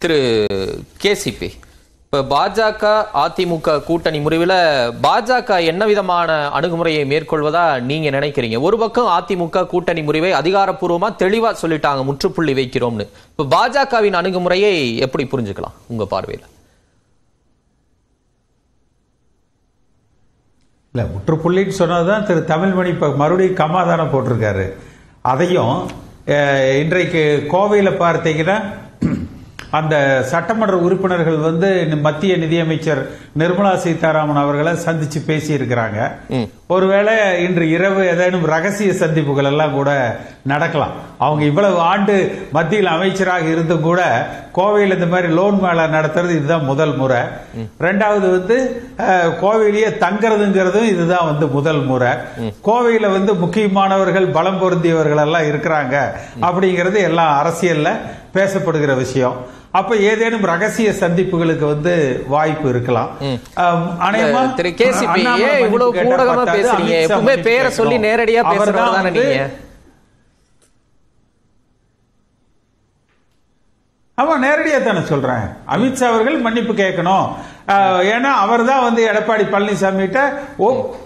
திரு KCP இப்ப பாஜக அதிமுக கூட்டணி முறிவில் பாஜக என்ன விதமான அணுகுமுறையை மேற்கொள்வதா நீங்க நினைக்கிறீங்க ஒரு பக்கம் அதிமுக கூட்டணி முறிவை அதிகாரப்பூர்வமா தெளிவா சொல்லிட்டாங்க முற்றுப்புள்ளி வைக்கிறோம்னு இப்ப பாஜகவின் அணுகுமுறையை எப்படி புரிஞ்சுக்கலாம் உங்க பார்வையில இல்லை முற்றுப்புள்ளின்னு சொன்னதுதான் திரு தமிழ்மணி இப்போ மறுபடியும் கம்மாதானம் போட்டிருக்காரு அதையும் அஹ், இன்றைக்கு கோவையில் பார்த்தீங்கன்னா அந்த சட்டமன்ற உறுப்பினர்கள் வந்து மத்திய நிதியமைச்சர் நிர்மலா சீதாராமன் அவர்களை சந்திச்சு பேசியிருக்கிறாங்க ஒருவேளை இன்று இரவு ஏதேனும் ரகசிய சந்திப்புகள் எல்லாம் கூட நடக்கலாம் அவங்க இவ்வளவு ஆண்டு மத்தியில் அமைச்சராக இருந்தும் கூட கோவையில் இந்த மாதிரி லோன் மேளா நடத்துறது இதுதான் முதல் முறை ரெண்டாவது வந்து அஹ், கோவையிலேயே தங்குறதுங்கிறதும் இதுதான் வந்து முதல் முறை கோவையில வந்து முக்கியமானவர்கள் பலம் பொருந்தியவர்கள் எல்லாம் இருக்கிறாங்க அப்படிங்கிறது எல்லாம் அரசியல்ல பேசப்படுகிற விஷயம் அப்ப ஏதேனும் ரகசிய சந்திப்புகளுக்கு வந்து வாய்ப்பு இருக்கலாம் அஹ், அநேகமா திரு கேசிபி அண்ணாமலை ஏன் இவ்வளவு மன்னிப்பு கேட்டா ஊடகமா பத்தாது, பேசுறீங்க அமித்ஷா எப்பவுமே மன்னிப்பு பேரை சொல்லி கேட்கணும். நேரடியா அவர்தான் பேசுறவர் தானே வந்து- நீங்க ஆமா நேரடியா தானே சொல்றேன் அமித்ஷா அவர்கள் மன்னிப்பு கேட்கணும் அஹ், ஏன்னா அவர் தான் வந்து எடப்பாடி பழனிசாமிகிட்ட ஓ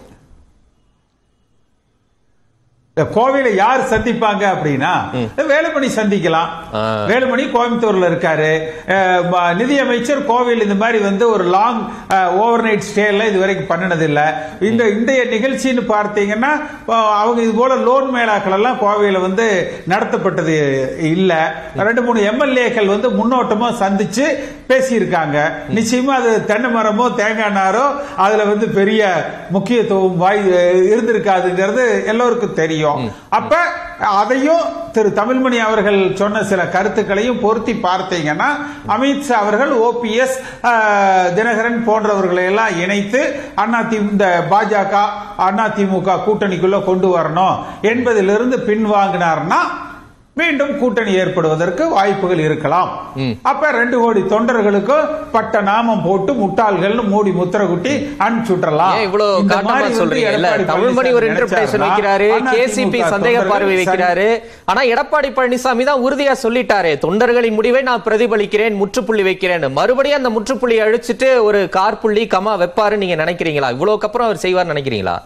இந்த கோவையில யார் சந்திப்பாங்க அப்படின்னா வேலுமணி சந்திக்கலாம் ஆ. வேலுமணி கோயம்புத்தூர்ல இருக்காரு அஹ், ம- நிதியமைச்சர் கோவையில் இந்த மாதிரி வந்து ஒரு லாங் ஓவர் நைட் ஸ்டேல இது வரைக்கும் பண்ணினது இல்ல இந்த இன்றைய நிகழ்ச்சின்னு பார்த்தீங்கன்னா அஹ், அவங்க இது போல லோன் மேளாக்கள் எல்லாம் கோவையில வந்து நடத்தப்பட்டது இல்ல ரெண்டு மூணு எம்எல்ஏக்கள் வந்து முன்னோட்டமா சந்திச்சு பேசியிருக்காங்க நிச்சயமா அது தென்னை மரமோ தேங்காய் நாரோ அதுல வந்து பெரிய முக்கியத்துவம் வாய் இருந்திருக்காதுங்கிறது எல்லோருக்கும் தெரியும் அப்ப அதையும் திரு தமிழ்மணி அவர்கள் சொன்ன சில கருத்துக்களையும் பொருத்தி பார்த்தீங்கன்னா அமித்ஷா அவர்கள் ஓபிஎஸ் தினகரன் போன்றவர்களை எல்லாம் இணைத்து அதிமுக இந்த பாஜக அதிமுக கூட்டணிக்குள்ள கொண்டு வரணும் என்பதிலிருந்து பின்வாங்கினார்னா மீண்டும் கூட்டணி ஏற்படுவதற்கு வாய்ப்புகள் இருக்கலாம் அப்ப ரெண்டு கோடி தொண்டர்களுக்கும் பட்ட நாமம் போட்டு முட்டாள்கள் மூடி முத்திர குட்டி அனுப்பிச்சுட்டலாம் ஏன் இவ்வளவு இந்த காட்டமா மாதிரி வந்து சொல்றீங்க இல்ல எடப்பாடி தமிழ்மணி ஒரு பழனிசாமி இன்டர்பிரேஷன் நினைச்சாருன்னா, வைக்கிறாரு அதிமுக கேசிபி சந்தேக தொண்டர்கள் பார்வை சரி- வைக்கிறாரு ஆனா எடப்பாடி பழனிசாமி தான் உறுதியா சொல்லிட்டாரு தொண்டர்களின் முடிவை நான் பிரதிபலிக்கிறேன் முற்றுப்புள்ளி வைக்கிறேன் மறுபடியும் அந்த முற்றுப்புள்ளி அழிச்சிட்டு ஒரு கார்புள்ளி கமா வைப்பாரு நீங்க நினைக்கிறீங்களா இவ்வளவுக்கு அப்புறம் அவர் செய்வார் நினைக்கிறீங்களா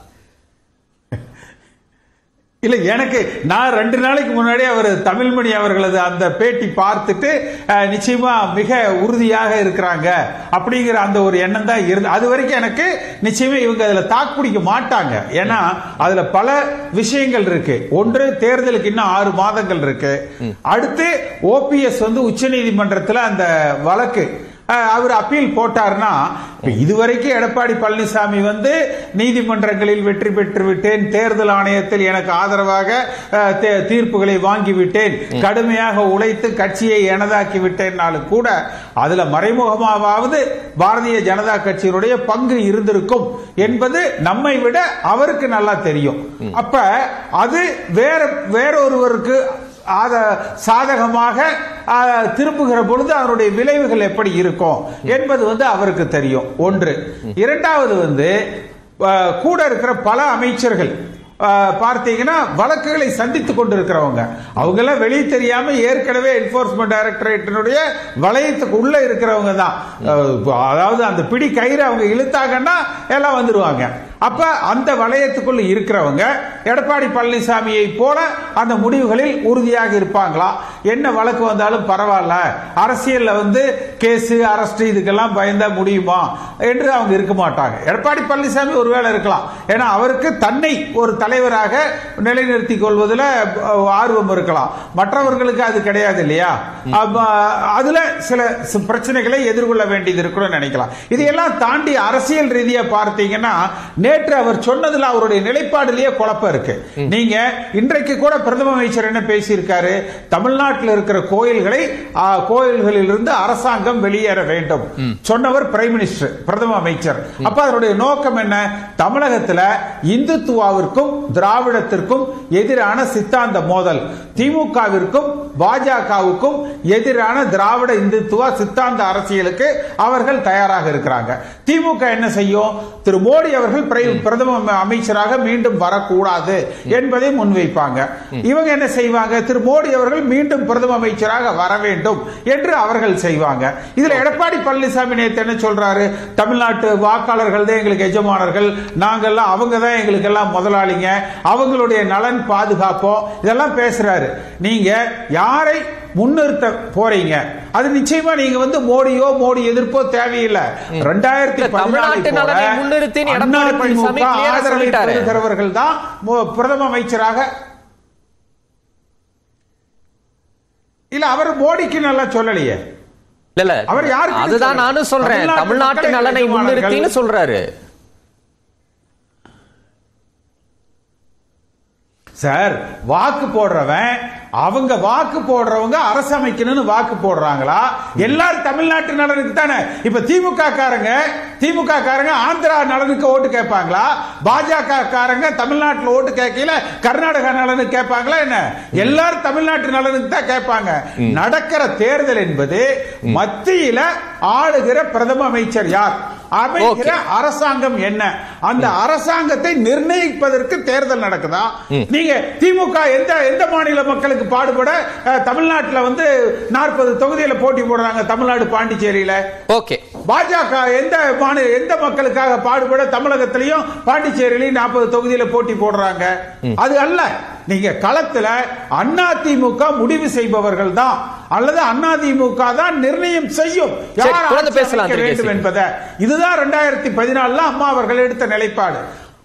இல்ல எனக்கு நான் ரெண்டு நாளைக்கு முன்னாடி அவர் தமிழ்மணி அவர்களது அந்த பேட்டி பார்த்துட்டு அஹ், நிச்சயமா மிக உறுதியாக இருக்கிறாங்க அப்படிங்கிற அந்த ஒரு எண்ணம் தான் இருந்து அது வரைக்கும் எனக்கு நிச்சயமா இவங்க அதுல தாக்கு பிடிக்க மாட்டாங்க ஏன்னா அதுல பல விஷயங்கள் இருக்கு ஒன்று தேர்தலுக்கு இன்னும் ஆறு மாதங்கள் இருக்கு அடுத்து ஓபிஎஸ் வந்து உச்சநீதிமன்றத்தில் அந்த வழக்கு அஹ், அவர் அப்பீல் போட்டார்னா இப்ப இதுவரைக்கும் எடப்பாடி பழனிசாமி வந்து நீதிமன்றங்களில் வெற்றி பெற்று விட்டேன் தேர்தல் ஆணையத்தில் எனக்கு ஆதரவாக அஹ், தே- தீர்ப்புகளை வாங்கி விட்டேன் கடுமையாக உழைத்து கட்சியை எனதாக்கி விட்டேன்னாலும் கூட அதுல மறைமுகமாவது பாரதிய ஜனதா கட்சியினுடைய பங்கு இருந்திருக்கும் என்பது நம்மை விட அவருக்கு நல்லா தெரியும் அப்ப அது வேற வேறொருவருக்கு ஆத சாதகமாக ஆ, திரும்புகிற பொழுது அதனுடைய விளைவுகள் எப்படி இருக்கும் என்பது வந்து அவருக்கு தெரியும் ஒன்று இரண்டாவது வந்து ஆ, கூட இருக்கிற பல அமைச்சர்கள் ஆ, பார்த்தீங்கன்னா வழக்குகளை சந்தித்துக் கொண்டிருக்கிறவங்க அவங்க எல்லாம் வெளியே தெரியாம ஏற்கனவே என்போர்ஸ்மெண்ட் டைரக்டரேட்டினுடைய வளையத்துக்கு உள்ள இருக்கிறவங்க தான் ஆ, அதாவது அந்த பிடி கயிறு அவங்க இழுத்தாங்கன்னா எல்லாம் வந்துருவாங்க அப்ப அந்த வளையத்துக்குள்ள இருக்கிறவங்க எடப்பாடி பழனிசாமியை போல அந்த முடிவுகளில் உறுதியாக இருப்பாங்களா என்ன வழக்கு வந்தாலும் பரவாயில்ல அரசியல்ல வந்து கேஸ் அரெஸ்ட் இதுக்கெல்லாம் பயந்தா முடியுமா என்று அவங்க இருக்க மாட்டாங்க எடப்பாடி பழனிசாமி ஒருவேளை இருக்கலாம் ஏன்னா அவருக்கு தன்னை ஒரு தலைவராக நிலைநிறுத்திக் கொள்வதில் அஹ், ஆர்வம் இருக்கலாம் மற்றவர்களுக்கு அது கிடையாது இல்லையா அப்ப, அதுல சில ச- பிரச்சனைகளை எதிர்கொள்ள வேண்டியது இருக்குன்னு நினைக்கலாம் இதையெல்லாம் தாண்டி அரசியல் ரீதியா பார்த்தீங்கன்னா நேற்று அவர் சொன்னதுல அவருடைய நிலைப்பாடுலயே குழப்பம் இருக்கு நீங்க இன்றைக்கு கூட பிரதம அமைச்சர் என்ன பேசியிருக்காரு தமிழ்நாட்டில் இருக்கிற கோயில்களை ஆ, கோயில்களில் இருந்து அரசாங்கம் வெளியேற வேண்டும் சொன்னவர் பிரைம் மினிஸ்டர் பிரதம அமைச்சர் அப்ப அதனுடைய நோக்கம் என்ன தமிழகத்துல இந்துத்துவாவிற்கும் திராவிடத்திற்கும் எதிரான சித்தாந்த மோதல் திமுகவிற்கும் பாஜகவுக்கும் எதிரான திராவிட இந்துத்துவ சித்தாந்த அரசியலுக்கு அவர்கள் தயாராக இருக்கிறாங்க திமுக என்ன செய்யும் திரு மோடி அவர்கள் பிரைம் முறை பிரதம அம- அமைச்சராக மீண்டும் வரக்கூடாது என்பதை முன்வைப்பாங்க இவங்க என்ன செய்வாங்க திரு மோடி அவர்கள் மீண்டும் பிரதம அமைச்சராக வர வேண்டும் என்று அவர்கள் செய்வாங்க இதுல எடப்பாடி பழனிசாமி நேத்து என்ன சொல்றாரு தமிழ்நாட்டு வாக்காளர்கள் தான் எங்களுக்கு எஜமானர்கள் நாங்கெல்லாம் அவங்க தான் எங்களுக்கு எல்லாம் முதலாளிங்க அவங்களுடைய நலன் பாதுகாப்போம் இதெல்லாம் பேசுறாரு நீங்க யாரை முன்னிறுத்த போறீங்க அது நிச்சயமா நீங்க வந்து மோடியோ மோடி எதிர்ப்போ தேவையில்லை ரெண்டாயிரத்தி இல்ல, தமிழ்நாட்டு நலனை முன்னிறுத்தின்னு எடப்பாடி பழனிசாமி clear ஆ ஆதரவை சொல்லிட்டாரு. பெறுகிறவர்கள் தான் மு- பிரதம அமைச்சராக இல்ல அவர் மோடிக்கு நல்லா சொல்லலையே இல்ல இல்ல அவர் யாருக்கு அதுதான் சொல்றாரு? நானும் சொல்றேன் தமிழ்நாட்டு தமிழ்நாட்டு மக்கள் நலனை எஜமானர்கள். முன்னிறுத்தின்னு சொல்றாரு சார் வாக்கு போடுறவன் அவங்க வாக்கு போடுறவங்க அரசு அமைக்கணும்னு வாக்கு போடுறாங்களா எல்லாரும் தமிழ்நாட்டு நலனுக்கு தானே இப்ப திமுக காரங்க திமுக காரங்க ஆந்திரா நலனுக்கு ஓட்டு கேட்பாங்களா பாஜக காரங்க தமிழ்நாட்டுல ஓட்டு கேட்கல கர்நாடகா நலனுக்கு கேட்பாங்களா என்ன எல்லாரும் தமிழ்நாட்டு நலனுக்கு தான் கேட்பாங்க நடக்கிற தேர்தல் என்பது மத்தியில ஆளுகிற பிரதம அமைச்சர் யார் அமைக்கிற அரசாங்கம் என்ன அந்த அரசாங்கத்தை நிர்ணயிப்பதற்கு தேர்தல் நடக்குதா நீங்க திமுக எந்த எந்த மாநில மக்களுக்கு பாடுபட அஹ், தமிழ்நாட்டுல வந்து நாற்பது தொகுதியில போட்டி போடுறாங்க தமிழ்நாடு பாண்டிச்சேரியில ஓகே பாஜக எந்த மாநில எந்த மக்களுக்காக பாடுபட தமிழகத்திலையும் பாண்டிச்சேரியிலையும் நாற்பது தொகுதியில போட்டி போடுறாங்க அது அல்ல நீங்க களத்துல அதிமுக முடிவு செய்பவர்கள் தான் அல்லது அதிமுக தான் நிர்ணயம் செய்யும் சரி, யார் தொடர்ந்து ஆட்சி பேசலாம் அமைக்க திரு வேண்டும் கேசி. என்பதை இதுதான் ரெண்டாயிரத்தி பதினாலுல அம்மா அவர்கள் எடுத்த நிலைப்பாடு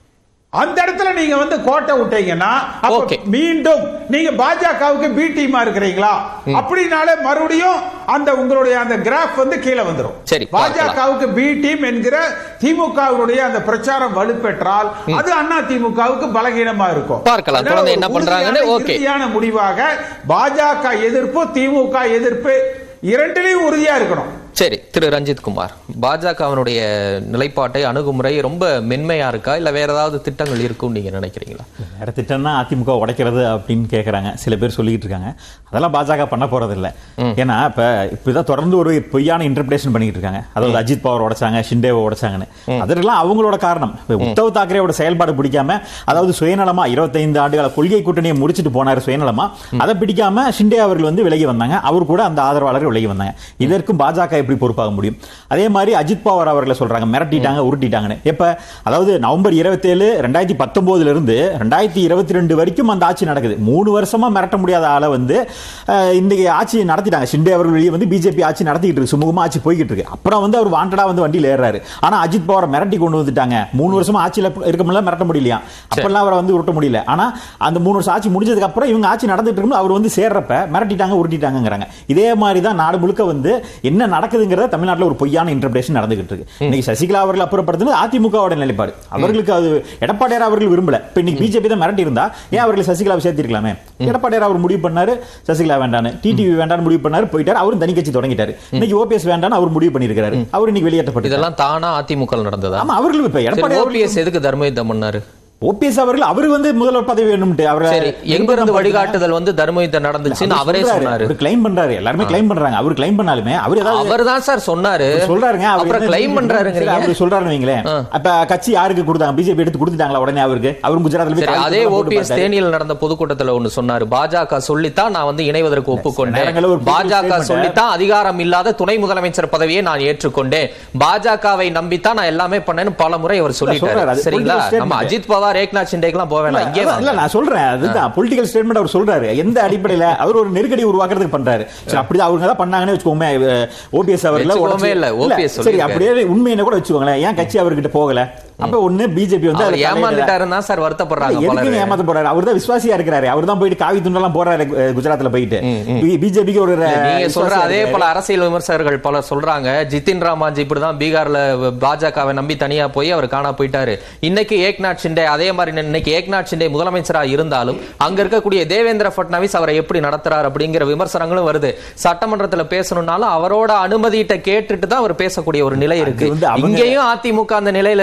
அந்த இடத்துல நீங்க வந்து கோட்டை விட்டீங்கன்னா அப்ப Okay. மீண்டும் நீங்க பாஜகவுக்கு பி டீமா இருக்கிறீங்களா அப்படினாலே மறுபடியும் அந்த உங்களுடைய அந்த கிராஃப் வந்து கீழே வந்துரும் சரி, பார்க்கலாம். பாஜகவுக்கு பி டீம் என்கிற திமுகவுடைய அந்த பிரச்சாரம் வலுப்பெற்றால் அது அண்ணா திமுகவுக்கு பலகீனமா இருக்கும் பார்க்கலாம். அதனால தொடர்ந்து ஒரு என்ன பண்றாங்கன்னு, உறுதியான, okay. இறுதியான முடிவாக பாஜக எதிர்ப்பு திமுக எதிர்ப்பு இரண்டிலையும் உறுதியா இருக்கணும் சரி திரு ரஞ்சித் குமார் பாஜகவினுடைய நிலைப்பாட்டை அணுகுமுறை ரொம்ப மென்மையா இருக்கா இல்ல வேற ஏதாவது திட்டங்கள் இருக்கும்னு நீங்க நினைக்கிறீங்களா வேற திட்டம்னா அதிமுக உடைக்கிறது அப்படின்னு கேக்குறாங்க சில பேர் சொல்லிட்டு இருக்காங்க அதெல்லாம் பாஜக பண்ண போறது இல்ல ஏன்னா இப்ப இப்பதான் தொடர்ந்து ஒரு பொய்யான இன்டர்பிரேஷன் பண்ணிட்டு இருக்காங்க அதாவது அஜித் பவர் உடைச்சாங்க ஷிண்டேவை உடைச்சாங்கன்னு அதெல்லாம் அவங்களோட காரணம் இப்ப உத்தவ் தாக்கரேவோட செயல்பாடு பிடிக்காம அதாவது சுயநலமா 25 ஆண்டுகால கொள்கை கூட்டணியை முடிச்சிட்டு போனாரு சுயநலமா அதை பிடிக்காம ஷிண்டே அவர்கள் வந்து விலகி வந்தாங்க அவர் கூட அந்த ஆதரவாளர்கள் விலகி வந்தாங்க இதற்கும் பாஜக எப்படி பொறுப்பாக முடியும் அதே மாதிரி அஜித் பவார் அவர்களை சொல்றாங்க மிரட்டிட்டாங்க உருட்டிட்டாங்கன்னு எப்ப அதாவது நவம்பர் 27 ரெண்டாயிரத்தி பத்தொன்பதுல இருந்து ரெண்டாயிரத்தி இருபத்தி ரெண்டு வரைக்கும் அந்த ஆட்சி நடக்குது மூணு வருஷமா மிரட்ட முடியாத ஆளை வந்து அஹ், இன்னைக்கு ஆட்சி நடத்திட்டாங்க ஷிண்டே அவர்கள் வெளியே வந்து பிஜேபி ஆட்சி நடத்திக்கிட்டு இருக்கு சுமூகமா ஆட்சி போய்கிட்டு இருக்கு அப்புறம் வந்து அவர் வாண்டடா வந்து வண்டியில் ஏறாரு ஆனா அஜித் பவாரை மிரட்டி கொண்டு வந்துட்டாங்க மூணு வருஷமா ஆட்சியில இருக்க முடியல மிரட்ட முடியலையா அப்பெல்லாம் அவரை வந்து உருட்ட முடியல ஆனா அந்த மூணு வருஷம் ஆட்சி முடிஞ்சதுக்கு அப்புறம் இவங்க ஆட்சி நடந்துட்டு இருக்கும் அவர் வந்து சேர்றப்ப மிரட்டிட்டாங்க உருட்டிட்டாங்கிறாங்க இதே மாதிரி தான் நாடு முழுக்க வந்து என்ன நடக்குதுங்கிறத தமிழ்நாட்டுல ஒரு பொய்யான இன்டர்பிரேஷன் நடந்துகிட்டு இருக்கு இன்னைக்கு சசிகலா அவர்கள் அப்புறப்படுத்தினது அதிமுகவோட நிலைப்பாடு அவர்களுக்கு அது எடப்பாடியார் அவர்கள் விரும்பல இப்ப இன்னைக்கு பிஜேபி தான் மிரட்டி இருந்தா ஏன் அவர்கள் சசிகலாவை சேர்த்திருக்கலாமே எடப்பாடியார் அவர் முடிவு பண்ணாரு சசிகலா வேண்டான்னு டிடிவி வேண்டான்னு முடிவு பண்ணாரு போயிட்டாரு அவரும் தனி கட்சி தொடங்கிட்டாரு இன்னைக்கு ஓபிஎஸ் வேண்டான்னு அவர் முடிவு பண்ணிருக்காரு அவர் இன்னைக்கு வெளியேற்றப்பட்டு இதெல்லாம் தானா அதிமுக ல நடந்ததா ஆமா அவர்கள் இப்ப எடப்பாடி ஓபிஎஸ் எதுக்கு தர்ம யுத்தம் பண்ணாரு ஓபிஎஸ் அவர்கள் அவர் வந்து முதல்வர் பதவி வேணும்ட்டு அவரை சரி எங்க இருந்து வழிகாட்டுதல் வந்து தர்ம யுத்தம் நடந்துச்சுன்னு அவரே சொன்னாரு அவர் கிளைம் பண்றாரு எல்லாருமே கிளைம் பண்றாங்க அவர் கிளைம் பண்ணாலுமே அவர் ஏதாவது அவர் தான் சார் சொன்னாரு சொல்றாருங்க அவர் அப்புறம் என்ன கிளைம் சரி, பண்றாருங்கிறீங்க அவர் சொல்றாருன்னு வைங்களேன் ஆ. அப்ப கட்சி யாருக்கு கொடுத்தாங்க பிஜேபி எடுத்து கொடுத்துட்டாங்களா உடனே அவருக்கு அவரும் குஜராத்ல போய் சரி காவி அதே துண்டெல்லாம் போட்டு ஓபிஎஸ் பார்த்தாரு. தேனியில் நடந்த பொதுக்கூட்டத்துல ஒண்ணு சொன்னாரு பாஜக சொல்லித்தான் நான் வந்து இணைவதற்கு ஒப்புக்கொண்டேன் நேரங்கள்ல ஒரு political பாஜக statement. சொல்லித்தான் அதிகாரம் இல்லாத துணை முதலமைச்சர் பதவியை நான் ஏற்றுக்கொண்டேன் பாஜகவை நம்பித்தான் நான் எல்லாமே பண்ணேன்னு பல முறை அவர் சொல்றாரு, சொல்லிட்டாரு அது சரிங்களா political நம்ம statement. அஜித் பவார் ஏக்நாத் ஷிண்டேக்கெல்லாம் போக வேணாம் இங்கே இல்ல, இல்ல வாங்க. நான் சொல்றேன் அதுதான் பொலிட்டிக்கல் ஸ்டேட்மெண்ட் அவர் சொல்றாரு எந்த அடிப்படையில அவர் ஒரு நெருக்கடி உருவாக்குறதுக்கு பண்றாரு சரி அப்படி அவங்க தான் பண்ணாங்கன்னு வச்சுக்கோமே ஓபிஎஸ் அவர்ல வச்சுக்கோமே இல்ல, OPS சரி சொல்லியிருக்காரு. அப்படியே உண்மையை கூட வச்சுக்கோங்களேன் ஏன் கட்சி அவர்கிட்ட போகல அப்ப ஒண்ணு பிஜேபி வந்து அவர் அதுல தலையிடல. ஏமாந்துட்டாருன்னு தான் சார் வருத்தப்படுறாங்க எதுக்கு பலரு. ஏமாத்த போறாரு அவர் தான் விசுவாசியா இருக்கிறாரு அவர் தான் போயிட்டு காவி துண்டெல்லாம் போறாரு அஹ், குஜராத்ல போயிட்டு பிஜேபிக்கு ஒரு இல்ல, நீங்க சொல்ற விசுவாசியா அதே இருக்காரு. பல அரசியல் விமர்சகர்கள் பலர் சொல்றாங்க ஜிதின் ராமாஜி இப்படிதான் பீகார்ல பாஜகவை நம்பி தனியா போய் அவர் காணா போயிட்டாரு இன்னைக்கு ஏக்நாத் ஷிண்டே அதே மாதிரி இன்னைக்கு ஏக்நாத் ஷிண்டே முதலமைச்சரா இருந்தாலும் அங்க இருக்கக்கூடிய தேவேந்திர பட்னாவிஸ் அவரை எப்படி நடத்துறாரு அப்படிங்கிற விமர்சனங்களும் வருது சட்டமன்றத்துல பேசணும்னாலும் அவரோட அனுமதியிட்ட கேட்டுட்டு தான் அவர் பேசக்கூடிய ஒரு நிலை இருக்கு வந்து அவங்க- இங்கேயும் அதிமுக அந்த நிலையில இருக்குன்னு தான் அரசு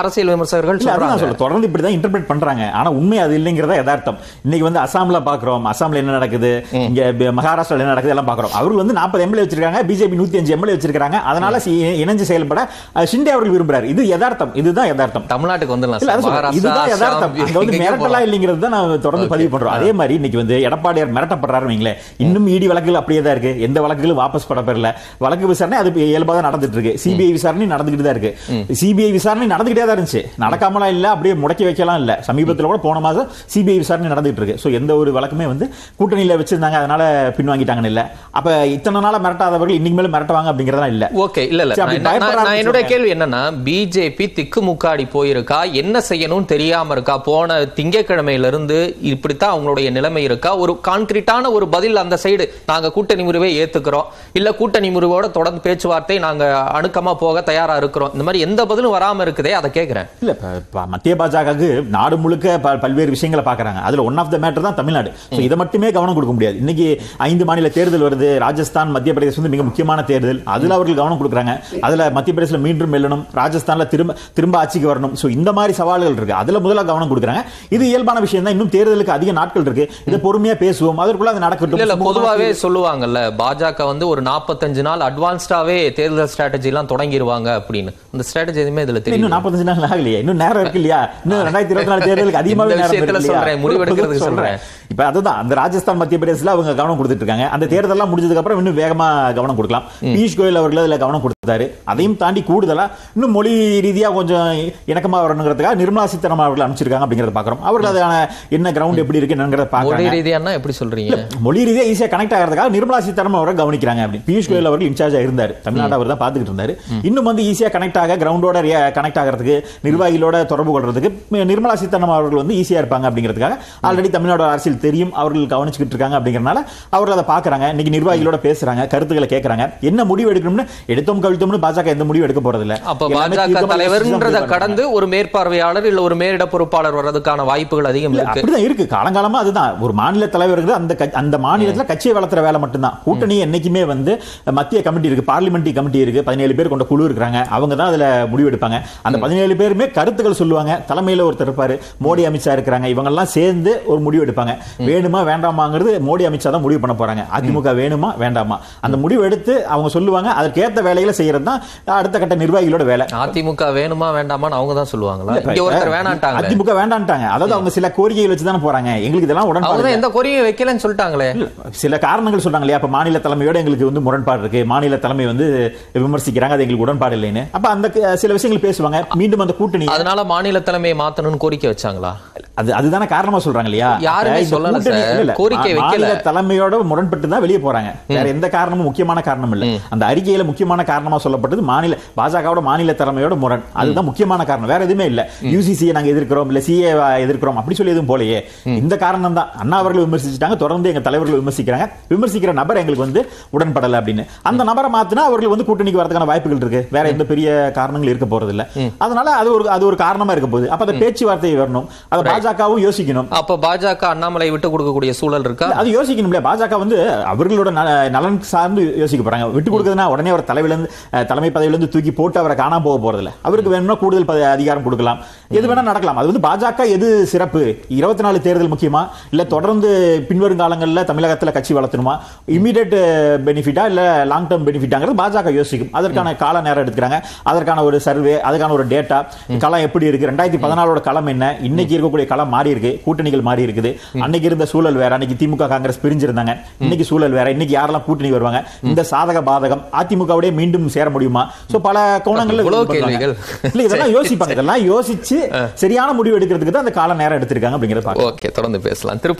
அரசியல் விமர்சகர்கள் இல்ல அதுதான் சொல்றாங்க சொல்ல தொடர்ந்து இப்படிதான் இன்டர்பிரேட் பண்றாங்க ஆனா உண்மை அது இல்லைங்கிறத யதார்த்தம் இன்னைக்கு வந்து அசாம்ல பாக்குறோம் அசாம்ல என்ன நடக்குது இங்க ப- மகாராஷ்டிரால என்ன நடக்குது எல்லாம் பாக்குறோம் அவர்கள் வந்து 40 எம்எல்ஏ வச்சிருக்காங்க பிஜேபி 105 எம்எல்ஏ வச்சிருக்காங்க அதனால சி- இணைஞ்சு செயல்பட அஹ், ஷிண்டே அவர்கள் விரும்புறாரு இது யதார்த்தம் இதுதான் யதார்த்தம் தமிழ்நாட்டுக்கு வந்துடலாம் இல்ல, சார். அதான் சொல்றேன். மகாராஷ்டிரா, இதுதான் யதார்த்தம். அசாம், அங்க வந்து எங்க மிரட்டலா போறோம்? இல்லைங்கிறது தான் நான் தொடர்ந்து Okay. பதிவு பண்றோம் அதே மாதிரி இன்னைக்கு வந்து எடப்பாடியார் மிரட்டப்படுறாரு வைங்களேன் இன்னும் இடி வழக்குகள் அப்படியே தான் இருக்கு எந்த வழக்குகளும் வாபஸ் படப்பெறல வழக்கு விசாரணை அது இயல்பா தான் நடந்துட்டு இருக்கு சிபிஐ விசாரணை நடந்துகிட்டு தான் இருக்கு சிபிஐ விசாரணை நடந்துகிட்டே தான் இருந்துச்சு நடக்காமலாம் இல்ல அப்படியே முடக்கி வைக்கலாம் இல்ல சமீபத்துல கூட போன மாதம் சிபிஐ விசாரணை நடந்துட்டு இருக்கு சோ எந்த ஒரு வழக்குமே வந்து கூட்டணியில வச்சிருந்தாங்க அதனால பின்வாங்கிட்டாங்கன்னு இல்ல அப்ப இத்தனை நாளா மிரட்டாதவர்கள் இன்னைக்கு மேல மிரட்டுவாங்க அப்படிங்கறதெல்லாம் இல்ல ஓகே இல்ல இல்ல சரி, அப்படி நான் என்ன- பயப்பட நான் நான் என்னுடைய ஆரம்பிச்சிருவாங்க. கேள்வி என்னன்னா பிஜேபி திக்கு முக்காடி போயிருக்கா என்ன செய்யணும்னு தெரியாம இருக்கா போன திங்கட்கிழமையில இருந்து இப்படித்தான் அவங்களுடைய நிலைமை இருக்கா ஒரு கான்கிரீட்டான ஒரு பதில் அந்த சைடு நாங்க கூட்டணி முறிவை ஏத்துக்கிறோம் இல்ல கூட்டணி முறிவோட தொடர்ந்து பேச்சுவார்த்தை நாங்க அணுக்கமா போக தயாரா இருக்கிறோம் இந்த மாதிரி எந்த பதிலும் வராம இருக்குதே அதை கேக்குறேன் இல்ல இப்ப- இப்ப மத்திய பாஜகவுக்கு நாடு முழுக்க ப- பல்வேறு விஷயங்களை பாக்குறாங்க அதுல ஒன் ஆஃப் த மேட்டர் தான் தமிழ்நாடு So இதை மட்டுமே கவனம் கொடுக்க முடியாது இன்னைக்கு ஐந்து மாநில தேர்தல் வருது ராஜஸ்தான் மத்திய பிரதேசம் வந்து மிக முக்கியமான தேர்தல் அதுல அவர்கள் கவனம் கொடுக்குறாங்க அதுல மத்திய பிரதேசல மீண்டும் வெல்லணும் ராஜஸ்தான்ல திரும்ப திரும்ப ஆட்சிக்கு வரணும் சோ இந்த மாதிரி சவால்கள் இருக்கு அதுல முதல்ல கவனம் கொடுக்குறாங்க இது இயல்பான விஷயம் தான் இன்னும் தேர்தலுக்கு அதிக நாட்கள் இருக்கு இதை பொறுமையா பேசுவோம் அதற்குள்ள அது நடக்கட்டும் இல்ல இல்ல சுமூகமா பொதுவாவே சொல்லுவாங்கல்ல பாஜக வந்து ஒரு 45 நாள் அட்வான்ஸ்டாவே தேர்தல் ஸ்ட்ராட்டஜி எல்லாம் தொடங்கிடுவாங்க அப்படின்னு இந்த ஸ்ட்ராட்டஜி எதுவுமே இதுல இன்னும் தெரியும் நாற்பத்தஞ்சு நாள் ஆகலையே இன்னும் நேரம் இருக்கு இல்லையா இன்னும் ரெண்டாயிரத்தி இருபத்தி நாலு தேர்தலுக்கு அதிகமாகவே இந்த நேரம் விஷயத்துல இருக்கு இல்லையா? சொல்றேன், முடிவெடுக்கிறதுக்கு சொல்றேன். இப்ப அதுதான் அந்த ராஜஸ்தான் மத்திய பிரதேசல அவங்க கவனம் கொடுத்துட்டு இருக்காங்க அந்த தேர்தல்லாம் முடிஞ்சதுக்கு அப்புறம் இன்னும் வேகமா கவனம் கொடுக்கலாம் பியூஷ் கோயல் அவர்கள் அதுல கவனம் கொடுத்தாரு அதையும் தாண்டி கூடுதலா இன்னும் மொழி ரீதியா கொஞ்சம் இணக்கமா வரணுங்கிறதுக்காக நிர்மலா சீதாராமன் அவர்கள் அனுப்பிச்சிருக்காங்க அப்படிங்கறத பாக்குறோம் அவர்கள் அதுக்கான என்ன கிரவுண்ட் எப்படி இருக்கு என்னங்கிறத மொழி பாக்குறாங்க ரீதியானா எப்படி சொல்றீங்க மொழி ரீதியா ஈஸியா கனெக்ட் ஆகிறதுக்காக நிர்மலா சீதாராமன் அவரை கவனிக்கிறாங்க அப்படி பியூஷ் கோயல் அவர்கள் இன்சார்ஜா இருந்தார் தமிழ்நாடு அவர் தான் பாத்துக்கிட்டு இருந்தாரு இன்னும் வந்து ஈஸியா கனெக்ட் ஆக கிரவுண்டோட கனெக்ட் ஆகிறதுக்கு நிர்வாகிகளோட தொடர்பு கொள்றதுக்கு ம- நிர்மலா சீதாராமன் அவர்கள் வந்து ஈஸியா இருப்பாங்க அப்படிங்கிறதுக்காக ஆல்ரெடி தமிழ்நாடு அரசியல் தெரியும் அவர்கள் கவனிச்சுக்கிட்டு இருக்காங்க அப்படிங்கறதுனால அவர்கள் அதை பாக்குறாங்க இன்னைக்கு நிர்வாகிகளோட பேசுறாங்க கருத்துக்களை கேட்கறாங்க என்ன முடிவு எடுக்கணும்னு எடுத்தோம் கவிழ்த்தோம்னு பாஜக எந்த முடிவு எடுக்க போறது இல்ல அப்ப எல்லாமே பாஜக தீர்க்கமா யோசிச்சு தான் தலைவர்ன்றத முடிவு பண்றாங்க. கடந்து ஒரு மேற்பார்வையாளர் இல்ல ஒரு மேலிட பொறுப்பாளர் வர்றதுக்கான வாய்ப்புகள் அதிகம் இல்ல, இருக்கு அப்படிதான் இருக்கு காலங்காலமா அதுதான் ஒரு மாநில தலைவர்கள் அந்த கட்சி- அந்த மாநிலத்துல கட்சியை வளர்த்துற வேலை மட்டும்தான் கூட்டணி என்னைக்குமே வந்து மத்திய கமிட்டி இருக்கு பார்லிமெண்ட்ரி கமிட்டி இருக்கு பதினேழு பேர் கொண்ட குழு இருக்கிறாங்க அவங்க தான் அதுல முடிவெடுப்பாங்க அந்த பதினேழு பேருமே கருத்துக்கள் சொல்லுவாங்க தலைமையில ஒருத்தர் இருப்பாரு மோடி அமித்ஷா இருக்கிறாங்க இவங்க எல்லாம் சேர்ந்து ஒரு முடிவு எடுப்பாங்க வேணுமா வேண்டாமாங்கிறது மோடி அமித்ஷா தான் முடிவு பண்ண போறாங்க அதிமுக வேணுமா வேண்டாமா அந்த முடிவு எடுத்து அவங்க சொல்லுவாங்க அதற்கேத்த வேலைகளை செய்யறது தான் அடுத்த கட்ட நிர்வாகிகளோட வேலை அதிமுக வேணுமா வேண்டாமான்னு அவங்க தான் சொல்லுவாங்களா இப்ப இங்க ஒருத்தர் வேணான்ட்டாங்களே அதிமுக வேண்டான்ட்டாங்க அதாவது அவங்க சில கோரிக்கைகள் வச்சு தானே போறாங்க எங்களுக்கு இதெல்லாம் அவங்க உடன்பாடு தான் எந்த கோரிக்கையும் வைக்கலன்னு சொல்லிட்டாங்களே இல்ல, சில காரணங்கள் சொல்றாங்க இல்லையா அப்ப மாநில தலைமையோட எங்களுக்கு வந்து முரண்பாடு இருக்கு மாநில தலைமை வந்து விமர்சிக்கிறாங்க அது எங்களுக்கு உடன்பாடு இல்லைன்னு அப்ப அந்த க- சில விஷயங்கள் பேசுவாங்க மீண்டும் அந்த கூட்டணி அதனால மாநில தலைமையை மாத்தணும்னு கோரிக்கை வச்சாங்களா அது அதுதானே காரணமா சொல்றாங்க இல்லையா யாருமே அப்ப இந்த சொல்லல கூட்டணி- சார். இல்ல, இல்ல, கோரிக்கை மா- வைக்கல. மாநில தலைமையோட முரண்பட்டு தான் வெளியே போறாங்க வேற எந்த காரணமும் முக்கியமான காரணம் இல்ல அந்த அறிக்கையில முக்கியமான காரணமா சொல்லப்பட்டது மாநில பாஜகவோட மாநில தலைமையோட முரண் அதுதான் முக்கியமான காரணம் வேற எதுவுமே இல்ல யூசிசியை நாங்க எதிர்க்கிறோம் இல்ல சிஏ எதிர்க்கிறோம் அப்படி சொல்லி எதுவும் போலயே இந்த காரணம் தான் அண்ணா அவர்கள் விமர்சிச்சுட்டாங்க தொடர்ந்து எங்க தலைவர்கள் விமர்சிக்கிறாங்க விமர்சிக்கிற நபர் எங்களுக்கு வந்து உடன்படல அப்படின்னு அந்த நபரை மாத்தினா அவர்கள் வந்து கூட்டணிக்கு வரதுக்கான வாய்ப்புகள் இருக்கு வேற எந்த பெரிய காரணங்கள் இருக்க போறது இல்ல அதனால அது ஒரு அது ஒரு காரணமா இருக்க போகுது அப்ப அந்த பேச்சுவார்த்தை வரணும் அதை பாஜகவும் யோசிக்கணும் அப்ப பாஜக அண்ணாமலை விட்டு கொடுக்கக்கூடிய சூழல் இருக்கா இல்ல, அது யோசிக்கணும் இல்லையா பாஜக வந்து அவர்களோட நல- நலன் சார்ந்து யோசிக்க போறாங்க விட்டு கொடுக்குறதுனா உடனே அவர் தலைவில இருந்து அஹ், தலைமை பதவியில இருந்து தூக்கி போட்டு அவரை காணாம போக போறது இல்ல அவருக்கு வேணும்னா கூடுதல் பத- அதிகாரம் கொடுக்கலாம் எது வேணா நடக்கலாம் அது வந்து பாஜக எது சிறப்பு இருபத்தி நாலு தேர்தல் முக்கியமா இல்ல தொடர்ந்து பின்வரும் காலங்கள்ல தமிழகத்துல கட்சி வளர்த்தணுமா இமீடியட் பெனிஃபிட்டா இல்ல லாங் டேர்ம் பெனிஃபிட்டாங்கிறது பாஜக யோசிக்கும் அதற்கான கால நேரம் எடுத்துக்கிறாங்க அதற்கான ஒரு சர்வே அதுக்கான ஒரு டேட்டா களம் எப்படி இருக்கு ரெண்டாயிரத்தி பதினாலோட களம் என்ன இன்னைக்கு இருக்கக்கூடிய களம் மாறி இருக்கு கூட்டணிகள் மாறி இருக்குது அன்னைக்கு இருந்த சூழல் வேற அன்னைக்கு திமுக காங்கிரஸ் பிரிஞ்சிருந்தாங்க இன்னைக்கு சூழல் வேற இன்னைக்கு யாரெல்லாம் கூட்டணி வருவாங்க இந்த சாதக பாதகம் அதிமுகவுடைய மீண்டும் சேர முடியுமா சோ பல கோணங்கள்ல இவ்வளவு இது பண்றாங்க. கேள்விகள். இல்ல இதெல்லாம் யோசிப்பாங்க இதெல்லாம் யோசிச்சு சரியான முடிவு எடுக்கிறதுக்கு தான் அந்த கால நேரம் எடுத்திருக்காங்க அப்படிங்கறத பார்க்கலாம் ஓகே தொடர்ந்து பேசலாம் திரு